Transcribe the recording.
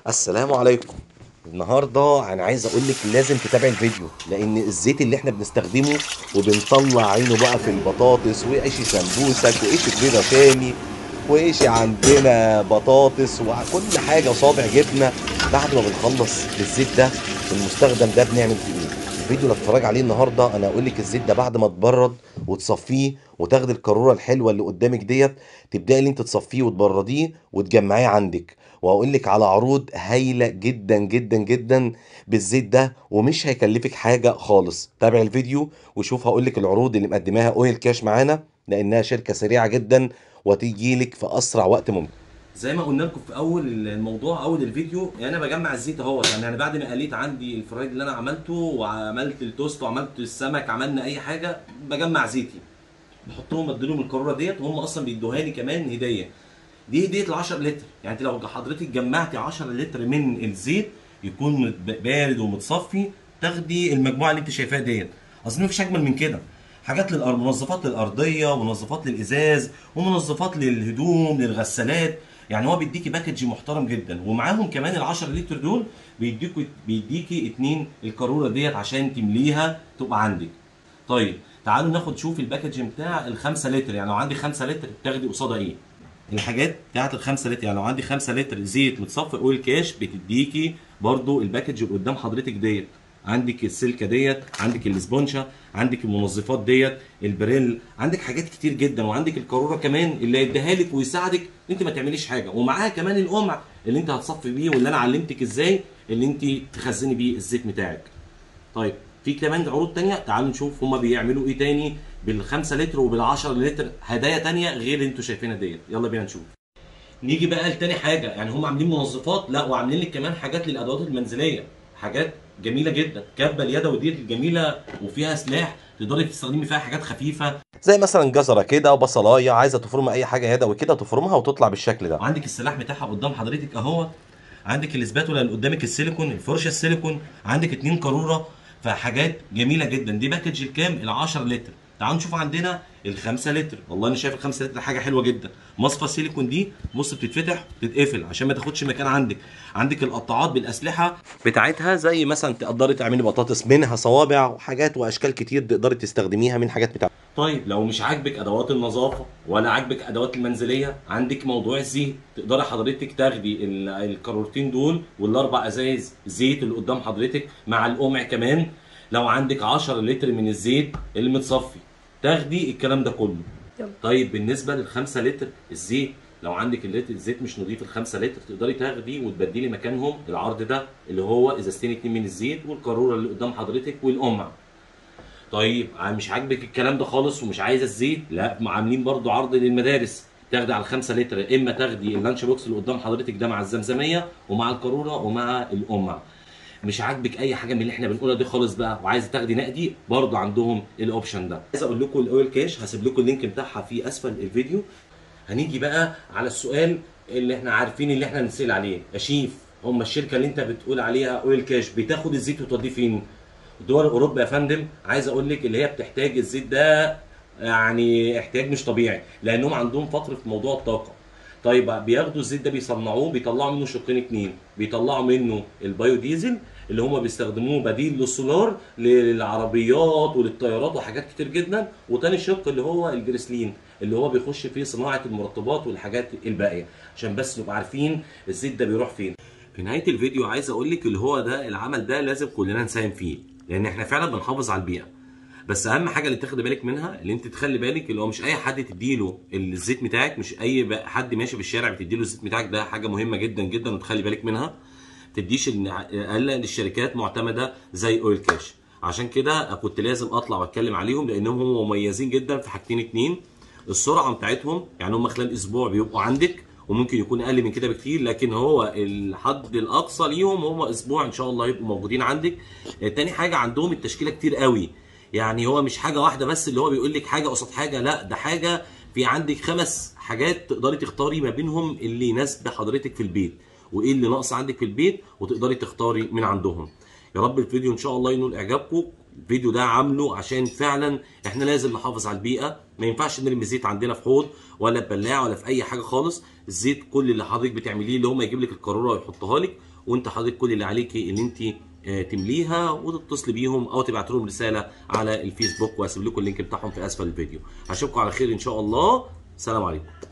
السلام عليكم النهارده انا عايز اقول لك لازم تتابع الفيديو لان الزيت اللي احنا بنستخدمه وبنطلع عينه بقى في البطاطس وعيش سمبوسك وعيش كبيره شامي وعيش عندنا بطاطس وكل حاجه صابع جبنه بعد ما بنخلص الزيت ده المستخدم ده بنعمل فيه ايه الفيديو اللي هتتفرج عليه النهارده انا هقول لك الزيت ده بعد ما تبرد وتصفيه وتاخد القاروره الحلوه اللي قدامك ديت تبداي ان انت تصفيه وتبرديه وتجمعيه عندك وهقول لك على عروض هايله جدا جدا جدا بالزيت ده ومش هيكلفك حاجه خالص تابع الفيديو وشوف هقول لك العروض اللي مقدماها اويل كاش معانا لانها شركه سريعه جدا وتيجي لك في اسرع وقت ممكن زي ما قلنا لكم في اول الموضوع اول الفيديو يعني انا بجمع الزيت اهوت يعني انا بعد ما قليت عندي الفرايد اللي انا عملته وعملت التوست وعملت السمك عملنا اي حاجه بجمع زيتي بحطهم بديلهم القاروره ديت وهم اصلا بيدوها لي كمان هديه دي هديه ال 10 لتر يعني انت لو حضرتك جمعتي 10 لتر من الزيت يكون مت- بارد ومتصفي تاخدي المجموعه اللي انت شايفاها ديت اصل مفيش اجمل من كده حاجات للأر... منظفات للارضيه ومنظفات للازاز ومنظفات للهدوم للغسالات يعني هو بيديكي باكج محترم جدا ومعاهم كمان ال 10 لتر دول بيديكوا بيديكي اتنين القاروره ديت عشان تمليها تبقى عندك طيب تعالوا ناخد شوف الباكج بتاع ال 5 لتر يعني لو عندي 5 لتر بتاخدي قصادها ايه الحاجات بتاعت ال 5 لتر يعني لو عندي 5 لتر زيت متصفي اويل كاش بتديكي برضو الباكج اللي قدام حضرتك ديت عندك السلكه ديت عندك الاسبونشا عندك المنظفات ديت البريل عندك حاجات كتير جدا وعندك القاروره كمان اللي هيديها لك ويساعدك ان انت ما تعمليش حاجه ومعاها كمان القمع اللي انت هتصفي بيه واللي انا علمتك ازاي اللي انت تخزني بيه الزيت بتاعك طيب في كمان عروض تانية تعالوا نشوف هما بيعملوا ايه تاني بالخمسة لتر وبالعشرة لتر هدايا تانية غير اللي انتوا شايفينها ديت يلا بينا نشوف نيجي بقى لتاني حاجة يعني هم عاملين منظفات لا وعاملين لك كمان حاجات للأدوات المنزلية حاجات جميلة جدا كبة اليدوي ديت الجميلة وفيها سلاح تقدري تستخدمي فيها حاجات خفيفة زي مثلا جزره كده وبصلايه عايزه تفرمي اي حاجه يدوي كده تفرمها وتطلع بالشكل ده وعندك السلاح بتاعها قدام حضرتك اهوت عندك الاسباتولا اللي قدامك السيليكون الفرشه السيليكون عندك اتنين قاروره فحاجات جميله جدا دي باكج الكام ال 10 لتر تعالوا نشوف عندنا ال 5 لتر والله انا شايف ال 5 لتر حاجه حلوه جدا مصفى السيليكون دي بص بتتفتح تتقفل عشان ما تاخدش مكان عندك عندك القطاعات بالاسلحه بتاعتها زي مثلا تقدري تعملي بطاطس منها صوابع وحاجات واشكال كتير تقدري تستخدميها من حاجات بتاعتها طيب لو مش عاجبك ادوات النظافه ولا عاجبك ادوات المنزليه عندك موضوع الزيت تقدري حضرتك تاخدي ال- الكارورتين دول والاربع ازايز زيت اللي قدام حضرتك مع القمع كمان لو عندك 10 لتر من الزيت اللي متصفي تاخدي الكلام ده كله طيب بالنسبه للخمسة لتر الزيت لو عندك اللتر الزيت مش نظيف الخمسة لتر تقدري تاخدي وتبدلي مكانهم العرض ده اللي هو ازازتين اتنين من الزيت والقاروره اللي قدام حضرتك والقمع طيب مش عاجبك الكلام ده خالص ومش عايزه الزيت لا عاملين برضو عرض للمدارس تاخدي على الخمسة لتر يا اما تاخدي اللانش بوكس اللي قدام حضرتك ده مع الزمزميه ومع القاروره ومع القمع مش عاجبك اي حاجه من اللي احنا بنقولها دي خالص بقى وعايزه تاخدي نقدي برضو عندهم الاوبشن ده عايز اقول لكم الاويل كاش هسيب لكم اللينك بتاعها في اسفل الفيديو هنيجي بقى على السؤال اللي احنا عارفين اللي احنا نسال عليه يا شيف هم الشركه اللي انت بتقول عليها اويل كاش بتاخد الزيت وتوديه فين دول اوروبا يا فندم عايز اقول لك اللي هي بتحتاج الزيت ده يعني احتياج مش طبيعي لانهم عندهم فقر في موضوع الطاقه طيب بياخدوا الزيت ده بيصنعوه بيطلعوا منه شقين اتنين بيطلعوا منه البايو ديزل اللي هم بيستخدموه بديل للسولار للعربيات وللطيارات وحاجات كتير جدا وتاني شق اللي هو الجريسلين اللي هو بيخش فيه صناعه المرطبات والحاجات الباقيه عشان بس نبقى عارفين الزيت ده بيروح فين في نهايه الفيديو عايز اقول لك اللي هو ده العمل ده لازم كلنا نساهم فيه لان احنا فعلا بنحافظ على البيئه بس اهم حاجه اللي تاخدي بالك منها اللي انت تخلي بالك اللي هو مش اي حد تديله الزيت بتاعك مش اي بقى حد ماشي في الشارع بتديله الزيت بتاعك ده حاجه مهمه جدا جدا وتخلي بالك منها تديش إن- اقل للشركات معتمده زي اويل كاش عشان كده كنت لازم اطلع واتكلم عليهم لانهم هم مميزين جدا في حاجتين اتنين السرعه بتاعتهم يعني هم خلال اسبوع بيبقوا عندك وممكن يكون اقل من كده بكتير لكن هو الحد الاقصى ليهم هم اسبوع ان شاء الله يبقوا موجودين عندك تاني حاجه عندهم التشكيله كتير قوي يعني هو مش حاجه واحده بس اللي هو بيقول لك حاجه قصاد حاجه لا ده حاجه في عندك خمس حاجات تقدري تختاري ما بينهم اللي يناسب حضرتك في البيت وايه اللي ناقص عندك في البيت وتقدري تختاري من عندهم يا رب الفيديو ان شاء الله ينول اعجابكم الفيديو ده عامله عشان فعلا احنا لازم نحافظ على البيئه ما ينفعش نرمي زيت عندنا في حوض ولا ببلاعه ولا في اي حاجه خالص الزيت كل اللي حضرتك بتعمليه اللي هم يجيب لك القاروره ويحطها لك وانت حضرتك كل اللي عليكي ان انت آه، تمليها وتتصلي بيهم او تبعت لهم رساله على الفيسبوك وهسيب لكم اللينك بتاعهم في اسفل الفيديو اشوفكم على خير ان شاء الله سلام عليكم